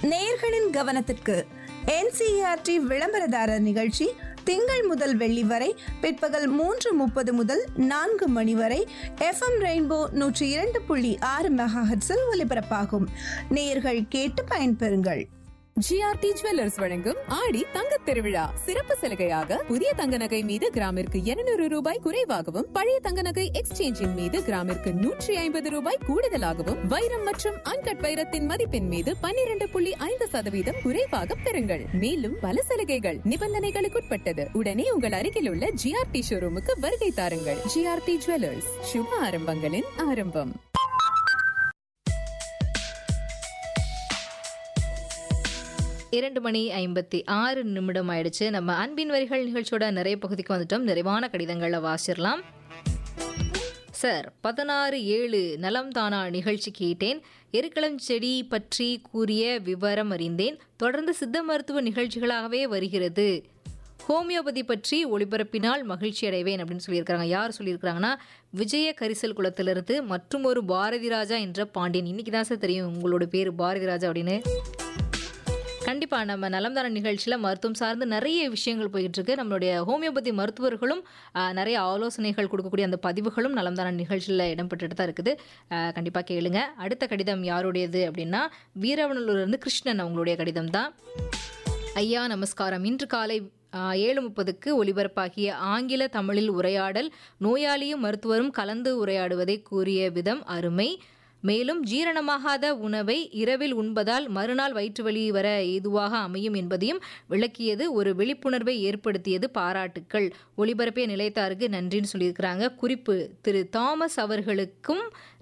நேயர்களின் கவனத்திற்கு என்சிஆர்டி விளம்பரதாரர் நிகழ்ச்சி திங்கள் முதல் வெள்ளி வரை பிற்பகல் மூன்று முப்பது முதல் நான்கு மணி வரை எஃப்எம் ரெயின்போ நூற்றி இரண்டு புள்ளி ஆறு மெகாஹெட்ஸில் ஒலிபரப்பாகும் நேயர்கள் கேட்டு பயன்பெறுங்கள் ஜிஆர்டி ஜுவல்லர்ஸ் வழங்கும் ஆடி தங்கத் திருவிழா சிறப்பு சலுகையாக புதிய தங்க நகை மீது கிராமிற்கு 200 ரூபாய் குறைவாகவும் பழைய தங்க நகை எக்ஸ்சேஞ்சின் மீது கிராமிற்கு நூற்றி ஐம்பது ரூபாய் கூடுதலாகவும் வைரம் மற்றும் அன்கட் வைரத்தின் மதிப்பின் மீது 12.5% புள்ளி ஐந்து சதவீதம் குறைவாக பெறுங்கள் மேலும் பல சலுகைகள் நிபந்தனைகளுக்குட்பட்டது உடனே உங்கள் அருகில் உள்ள ஜிஆர்டி ஷோரூமுக்கு வருகை தாருங்கள் ஜிஆர்டி ஜுவல்லர்ஸ் சுப ஆரம்பங்களின் ஆரம்பம் இரண்டு மணி ஐம்பத்தி ஆறு நிமிடம் ஆயிடுச்சு நம்ம அன்பின் வரிகள் நிகழ்ச்சியோட நிறைய பகுதிக்கு வந்துட்டோம் நிறைவான கடிதங்களை வாசிடலாம் சார் பதினாறு ஏழு நலம் தானா நிகழ்ச்சி கேட்டேன் எருக்களம் செடி பற்றி கூறிய விவரம் அறிந்தேன் தொடர்ந்து சித்த மருத்துவ நிகழ்ச்சிகளாகவே வருகிறது ஹோமியோபதி பற்றி ஒளிபரப்பினால் மகிழ்ச்சி அடைவேன் அப்படின்னு சொல்லியிருக்காங்க யார் சொல்லியிருக்காங்கன்னா விஜய கரிசல் குளத்திலிருந்து மற்றும் ஒரு பாரதி ராஜா என்ற பாண்டியன் இன்னைக்கு தான் சார் தெரியும் உங்களோட பேர் பாரதி ராஜா அப்படின்னு கண்டிப்பாக நம்ம நலம்தான நிகழ்ச்சியில் மருத்துவம் சார்ந்து நிறைய விஷயங்கள் போயிட்டு இருக்கு நம்மளுடைய ஹோமியோபதி மருத்துவர்களும் ஆஹ், நிறைய ஆலோசனைகள் கொடுக்கக்கூடிய அந்த பதிவுகளும் நலம்தான நிகழ்ச்சியில் இடம்பெற்றுட்டு தான் இருக்குது கண்டிப்பாக கேளுங்க அடுத்த கடிதம் யாருடையது அப்படின்னா வீரவனூர்லேருந்து கிருஷ்ணன் அவங்களுடைய கடிதம் தான் ஐயா நமஸ்காரம் இன்று காலை ஆஹ், ஏழு முப்பதுக்கு ஒலிபரப்பாகிய ஆங்கில தமிழில் உரையாடல் நோயாளியும் மருத்துவரும் கலந்து உரையாடுவதை கூறிய விதம் அருமை மேலும் ஜீரணமாகாத உணவை இரவில் உண்பதால் மறுநாள் வயிற்று வலி வர ஏதுவாக அமையும் என்பதையும் விளக்கியது ஒரு விழிப்புணர்வை ஏற்படுத்தியது பாராட்டுக்கள் ஒளிபரப்பிய நிலையத்தாருக்கு நன்றின்னு சொல்லியிருக்கிறாங்க குறிப்பு திரு தாமஸ் அவர்களுக்கும்